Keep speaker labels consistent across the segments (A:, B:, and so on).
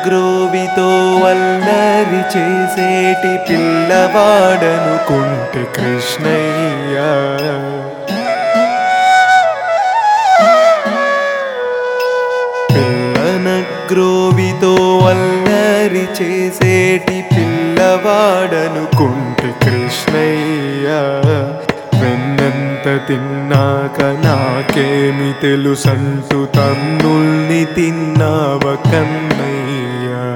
A: గ్రోవితో వల్లరి చేసేటి పిల్లవాడనుకుంటే కృష్ణయ్య పిల్లన గ్రోవితో వల్లరి చేసేటి పిల్లవాడనుకుంటే కృష్ణయ్య వెన్నంత తిన్నాక నాకేమి తెలుసంటూ తన్నుల్ని తిన్నావ కన్నయ్యా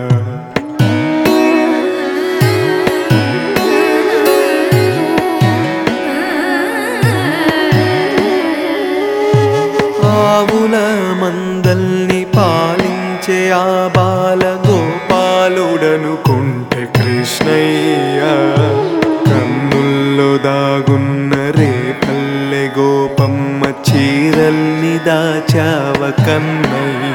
A: ఆవుల మందల్ని పాలించే ఆ బాల గోపాలుడనుకుంటే కృష్ణయ్య కన్నుల్లో దాగున్న రేపల్లె గోపమ్మ చీరల్ని దాచావ కన్నయ్య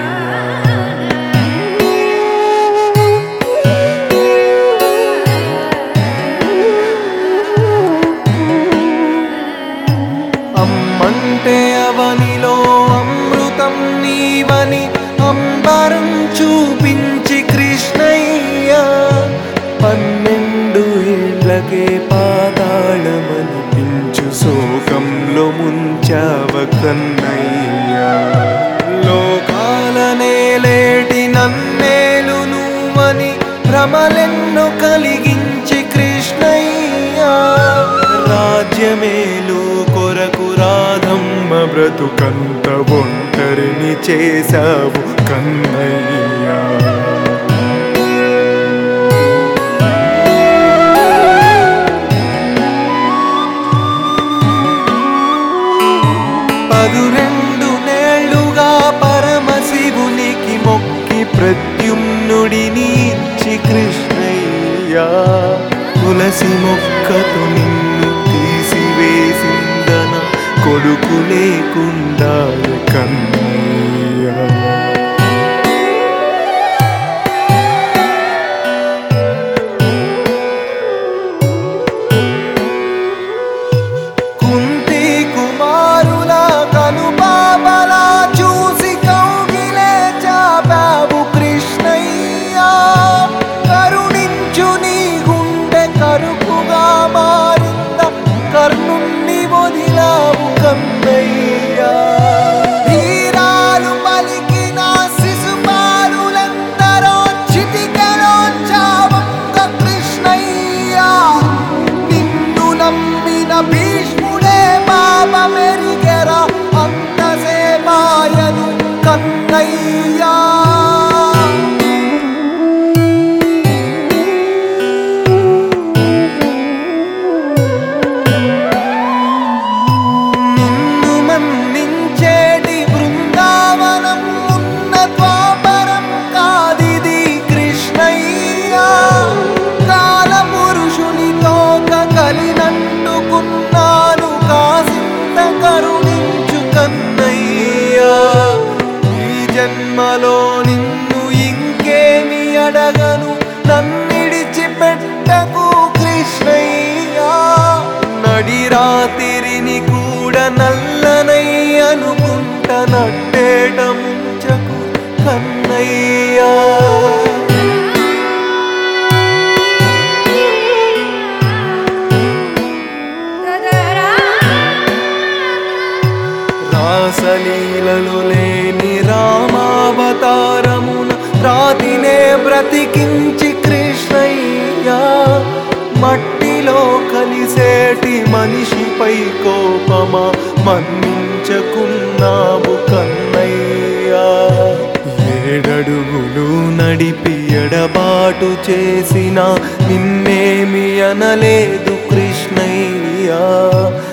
A: అమ్మంటే అవనిలో అమృతం నీవని అంబరం చూపించి కృష్ణయ్య పన్నెండు ఏళ్ళకే పాతాళమనిపించు శోకంలో ముంచావ కన్నయ్య లోకాల నేలేటి నన్నేలు నువ్వని భ్రమలెన్నో కలిగించి కృష్ణయ్య రాజ్యమేలు కొరకు రాధమ్మ బ్రతుకంత ఒంటరిని చేశావు కన్నయ్యా పదురెండు నేళ్లుగా పరమశివునికి మొక్కి ప్రత్యుమ్నుడిని ఇచ్చి కృష్ణయ్య తులసి మొక్కతో నిన్ను తీసివేసిందన కొడుకు లేకుండా కన్నయ్య కుంతి కుమారుల కనుపాపలా చూసి కౌగిలే చాపావు కృష్ణయ్య కరుణించు నీ గుండె కరుపుగా మారింద కర్ణుణ్ణి వదిలావు కన్నయ్య ధీరాలు పలికిన శిశుపాలులందరో చిటికెలో చావంగ కృష్ణయ్య నిన్ను నమ్మిన భీష్ముడే పాప మెరిగెరా అంతసేపాయను కన్నయ్యా నిన్ను మన్నించేటి బృందావనం ఉన్న ద్వాపరం కాదిది కృష్ణయ్య కాలపురుషునితో కలినంటుకున్నాను కాసింత కరుణించు కన్నయ్య ఈ జన్మలో నిన్ను ఇంకేమి అడగను నన్నిడిచి పెట్టకు కృష్ణయ్య నడి రాతిరిని కూడా నల్లనై అనుకుంట నట్టేట ముంచకు కన్నయ్యా రాసలీలలు లేని రామావతారమున రాతినే బ్రతికించి కృష్ణయ్య మట్టిలో కలిసేటి మనిషిపై కోపమా మన్నించకున్నావు కన్నయ్యా ఏడడుగులు నడిపి ఎడబాటు చేసిన నిన్నేమి అనలేదు కృష్ణయ్యా